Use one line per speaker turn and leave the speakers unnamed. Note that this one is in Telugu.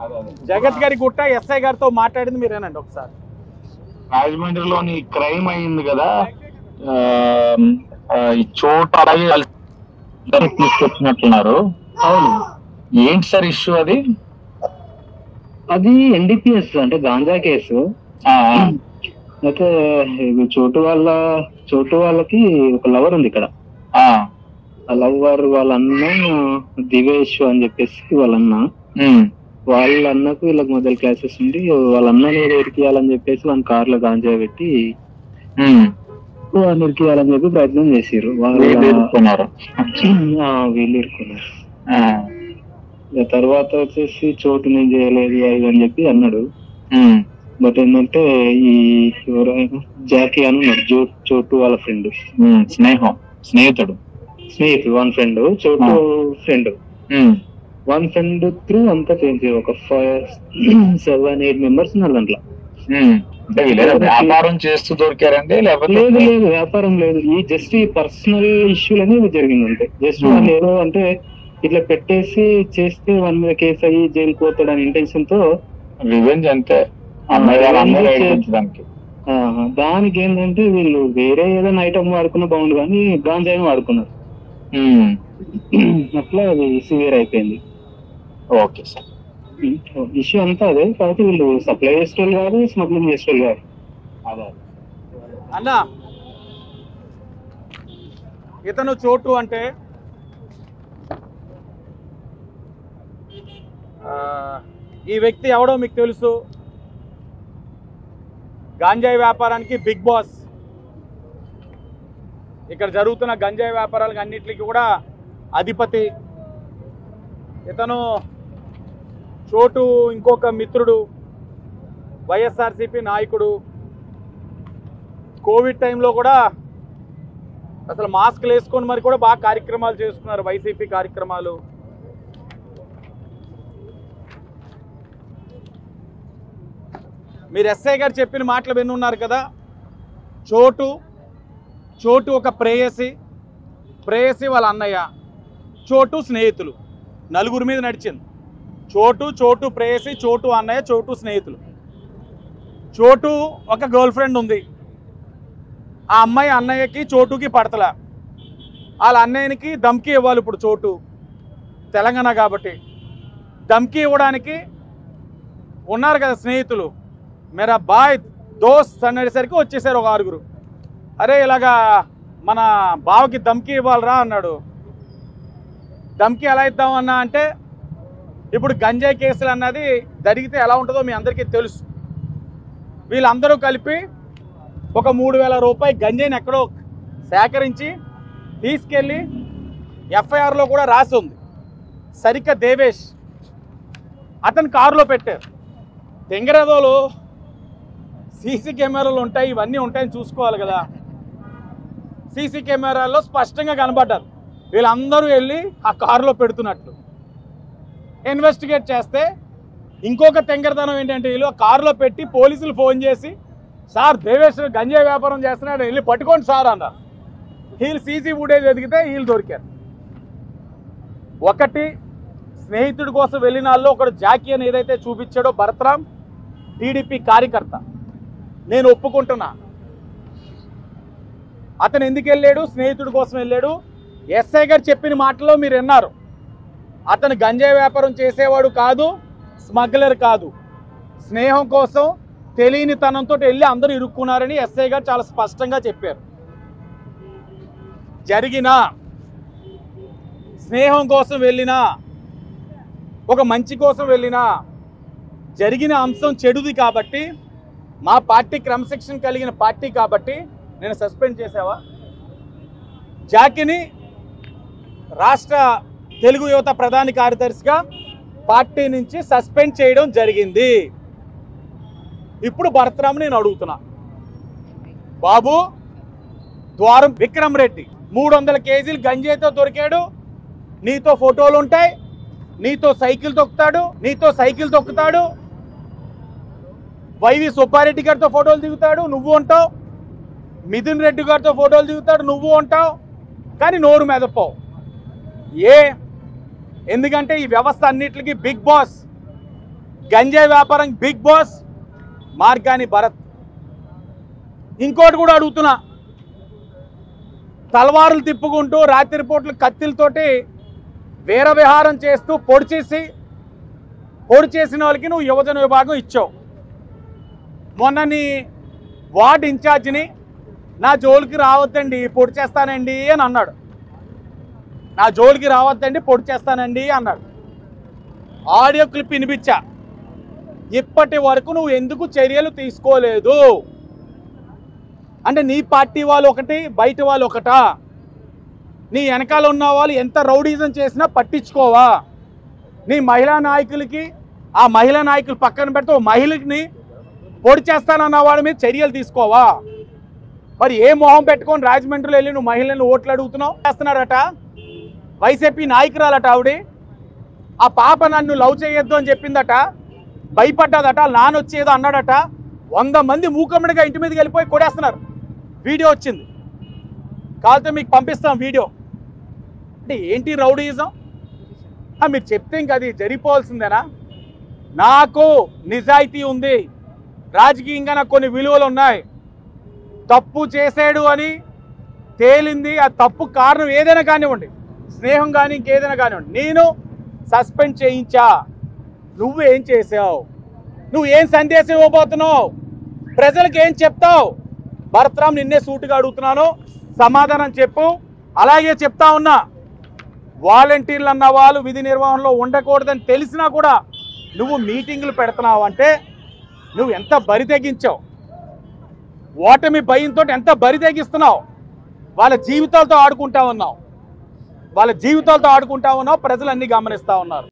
అదే అదే
జగత్ గారి గుట్ట ఎస్ఐ గారితో మాట్లాడింది మీరేనండి ఒకసారి
రాజమండ్రిలోని క్రైమ్ అయింది కదా ఆ, ఆ, ఈ చోటు అడవి వాళ్ళని తీసుకొచ్చినట్టున్నారు
అవును
ఏంటి సార్ ఇష్యూ అది
అది ఎన్డీపీఎస్ అంటే గాంజా కేసు
ఆ,
అయితే ఇది చోటు వాళ్ళ చోటు వాళ్ళకి ఒక లవర్ ఉంది ఇక్కడ
ఆ,
ఆ లవర్ వాళ్ళ అన్న దివేష్ అని చెప్పేసి వాళ్ళ అన్న
ఉమ్,
వాళ్ళ అన్నకు వీళ్ళకి మొదలు క్లాసెస్ ఉండి వాళ్ళ అన్నని ఏదో ఇరికియాలని చెప్పేసి వాళ్ళ కార్ లో గాంజా పెట్టి
ఉమ్.
వాళ్ళని ఇరికియాలని చెప్పి ప్రయత్నం చేసిర్రు
వీళ్ళు
వాళ్ళ
ఇరుక్కున్నారు.
ఆ, వీళ్ళు ఇరుకున్నారు
ఆ,
ఇక తర్వాత వచ్చేసి చోటు నేను చేయలేదు అది అని చెప్పి అన్నాడు
ఉమ్,
బట్ ఏంటంటే ఈ ఎవరైనా జాకీ అని ఉన్నాడు జో చోటు వాళ్ళ ఫ్రెండ్
ఉమ్, స్నేహం స్నేహితుడు
స్నేహితుడు వన్ ఫ్రెండ్ చోటు friend
um,
one friend through అంతా చేంజ్ ఒక ఫైవ్ సెవెన్ ఎయిట్ మెంబర్స్ ఉన్నారు దాంట్లో
ఉమ్. అంటే వీళ్ళు ఏదో వ్యాపారం చేస్తూ దొరికారండి లేకపోతే
లేదు లేదు వ్యాపారం లేదు ఈ జస్ట్ ఈ పర్సనల్ ఇష్యూలనే ఇది జరిగింది అంతే జస్ట్
Hmm.
వాళ్ళు ఏదో అంటే ఇట్లా పెట్టేసి చేస్తే వన్ మీద కేసు అయ్యి జైలు పోతాడు అనే ఇంటెన్షన్ తో
రివెంజ్ అంతే అమ్మాయి వాళ్ళ అమ్మాయి రైడ్ ఉంచడానికి
ఆ, దానికి ఏంటంటే వీళ్ళు వేరే ఏదైనా ఐటమ్ వాడుకున్నా బాగుండు కానీ గాంజాయిని వాడుకున్నారు
ఉమ్,
అట్లా అది సివియర్ అయిపోయింది
ఓకే సార్
ఇష్యూ అంతా అదే కాబట్టి వీళ్ళు సప్లై చేసేవాళ్ళు కాదు స్మగ్లింగ్ చేసేవాళ్ళు కాదు
అదే
అన్న ఇతను చోటు అంటే ఆ, ఈ వ్యక్తి ఎవడో మీకు తెలుసు గాంజాయి వ్యాపారానికి బిగ్ బాస్ ఇక్కడ జరుగుతున్న గంజాయి వ్యాపారాలకు అన్నిటికీ కూడా అధిపతి ఇతను చోటు ఇంకొక మిత్రుడు వైఎస్ఆర్సీపీ నాయకుడు కోవిడ్ టైంలో కూడా అసలు మాస్క్లు వేసుకొని మరి కూడా బాగా కార్యక్రమాలు చేసుకున్నారు వైసీపీ కార్యక్రమాలు మీరు ఎస్ఐ గారు చెప్పిన మాటలు విన్నున్నారు కదా చోటు చోటు ఒక ప్రేయసి ప్రేయసి వాళ్ళ అన్నయ్య చోటు స్నేహితులు నలుగురి మీద నడిచింది చోటు చోటు ప్రేయసి చోటు అన్నయ్య చోటు స్నేహితులు చోటు ఒక గర్ల్ ఫ్రెండ్ ఉంది ఆ అమ్మాయి అన్నయ్యకి చోటుకి పడతల వాళ్ళ అన్నయ్యనికి దమ్కి ఇవ్వాలి ఇప్పుడు చోటు తెలంగాణ కాబట్టి దమ్కి ఇవ్వడానికి ఉన్నారు కదా స్నేహితులు మేరా బాయ్ దోస్త్ అనేసరికి వచ్చేసారు ఒక ఆరుగురు అరే ఇలాగా మన బావకి దమ్కి ఇవ్వాలరా అన్నాడు దమ్కి ఎలా ఇద్దామన్నా అంటే ఇప్పుడు గంజాయి కేసులు అన్నది జరిగితే ఎలా ఉంటుందో మీ అందరికీ తెలుసు వీళ్ళందరూ కలిపి ఒక మూడు వేల రూపాయి గంజాయిని ఎక్కడో సేకరించి తీసుకెళ్ళి ఎఫ్ఐఆర్లో కూడా రాసి ఉంది సరిగ్గా దేవేష్ అతను కారులో పెట్టారు తెంగరేదోలు సీసీ కెమెరాలు ఉంటాయి ఇవన్నీ ఉంటాయని చూసుకోవాలి కదా సీసీ కెమెరాల్లో స్పష్టంగా కనబడ్డారు వీళ్ళందరూ వెళ్ళి ఆ కారులో పెడుతున్నట్లు ఇన్వెస్టిగేట్ చేస్తే ఇంకొక తెంగరతనం ఏంటంటే వీళ్ళు ఆ కారులో పెట్టి పోలీసులు ఫోన్ చేసి సార్ దేవేశ్ గంజాయి వ్యాపారం చేస్తున్నాడు వెళ్ళి పట్టుకోండి సార్ అన్నారు వీళ్ళు సీసీ ఫుటేజ్ వెతికితే వీళ్ళు దొరికారు ఒకటి స్నేహితుడి కోసం వెళ్ళిన వాళ్ళు ఒకడు జాకీ అని ఏదైతే చూపించాడో భరత్రామ్ టీడీపీ కార్యకర్త నేను ఒప్పుకుంటున్నా అతను ఎందుకు వెళ్ళాడు స్నేహితుడి కోసం వెళ్ళాడు ఎస్ఐ గారు చెప్పిన మాటలో మీరు విన్నారు అతను గంజాయి వ్యాపారం చేసేవాడు కాదు స్మగ్లర్ కాదు స్నేహం కోసం తెలియని తనంతో వెళ్ళి అందరూ ఇరుక్కున్నారని ఎస్ఐ గారు చాలా స్పష్టంగా చెప్పారు జరిగిన స్నేహం కోసం వెళ్ళినా ఒక మంచి కోసం వెళ్ళినా జరిగిన అంశం చెడుది కాబట్టి మా పార్టీ క్రమశిక్షణ కలిగిన పార్టీ కాబట్టి నేను సస్పెండ్ చేసావా జాకిని రాష్ట్ర తెలుగు యువత ప్రధాన కార్యదర్శిగా పార్టీ నుంచి సస్పెండ్ చేయడం జరిగింది ఇప్పుడు భరతరామ్ నేను అడుగుతున్నా బాబు ద్వారం విక్రమ్ రెడ్డి మూడు వందల కేజీలు గంజాయితో దొరికాడు నీతో ఫోటోలు ఉంటాయి నీతో సైకిల్ తొక్కుతాడు నీతో సైకిల్ తొక్కుతాడు వైవి సుబ్బారెడ్డి గారితో ఫోటోలు దిగుతాడు నువ్వు ఉంటావు మిథున్ రెడ్డి గారితో ఫోటోలు దిగుతాడు నువ్వు ఉంటావు కానీ నోరు మెదపోవు ఏ ఎందుకంటే ఈ వ్యవస్థ అన్నిటికీ బిగ్ బాస్ గంజాయి వ్యాపారం బిగ్ బాస్ మార్గాని భరత్ ఇంకోటి కూడా అడుగుతున్నా తలవారులు తిప్పుకుంటూ రాత్రిపూట్ల కత్తిలతోటి వీర విహారం చేస్తూ పొడి చేసి పొడి చేసిన వాళ్ళకి నువ్వు యువజన విభాగం ఇచ్చావు మొన్న నీ వార్డ్ ఇన్ఛార్జిని నా జోలికి రావద్దండి పొడి చేస్తానండి అని అన్నాడు నా జోలికి రావద్దండి పొడి చేస్తానండి అన్నాడు ఆడియో క్లిప్ వినిపించా ఇప్పటి వరకు నువ్వు ఎందుకు చర్యలు తీసుకోలేదు అంటే నీ పార్టీ వాళ్ళు ఒకటి బయట వాళ్ళు ఒకటా నీ వెనకాల ఉన్న వాళ్ళు ఎంత రౌడీజం చేసినా పట్టించుకోవా నీ మహిళా నాయకులకి ఆ మహిళా నాయకులు పక్కన పెడితే ఓ మహిళని పొడి చేస్తానన్న వాడి మీద చర్యలు తీసుకోవా మరి ఏ మొహం పెట్టుకొని రాజమండ్రిలో వెళ్ళి నువ్వు మహిళలను ఓట్లు అడుగుతున్నావు చేస్తున్నాడట వైసీపీ నాయకురాలట ఆవిడ ఆ పాప నన్ను లవ్ చేయొద్దు అని చెప్పిందట భయపడ్డదట నాన్న వచ్చేదో అన్నాడట వంద మంది మూకమ్మడిగా ఇంటి మీదకి వెళ్ళిపోయి కొడేస్తున్నారు వీడియో వచ్చింది కావాలంటే మీకు పంపిస్తాం వీడియో అంటే ఏంటి రౌడీయిజం ఆ, మీరు చెప్తే ఇంక అది జరిగిపోవాల్సిందేనా నాకు నిజాయితీ ఉంది రాజకీయంగా నాకు కొన్ని విలువలు ఉన్నాయి తప్పు చేశాడు అని తేలింది ఆ తప్పు కారణం ఏదైనా కానివ్వండి స్నేహం కానీ ఇంకేదైనా కానివ్వండి నేను సస్పెండ్ చేయించా నువ్వు ఏం చేసావు నువ్వు ఏం సందేశం ఇవ్వబోతున్నావు ప్రజలకు ఏం చెప్తావు భరత్రామ్ నిన్నే సూటుగా అడుగుతున్నాను సమాధానం చెప్పు అలాగే చెప్తా ఉన్నా వాలంటీర్లు అన్న వాళ్ళు విధి నిర్వహణలో ఉండకూడదని తెలిసినా కూడా నువ్వు మీటింగులు పెడుతున్నావు అంటే నువ్వు ఎంత బరి తెగించావు ఓటమి భయంతో ఎంత బరి తెగిస్తున్నావు వాళ్ళ జీవితాలతో ఆడుకుంటా ఉన్నావు వాళ్ళ జీవితాలతో ఆడుకుంటా ఉన్నావు ప్రజలు అన్ని గమనిస్తా ఉన్నారు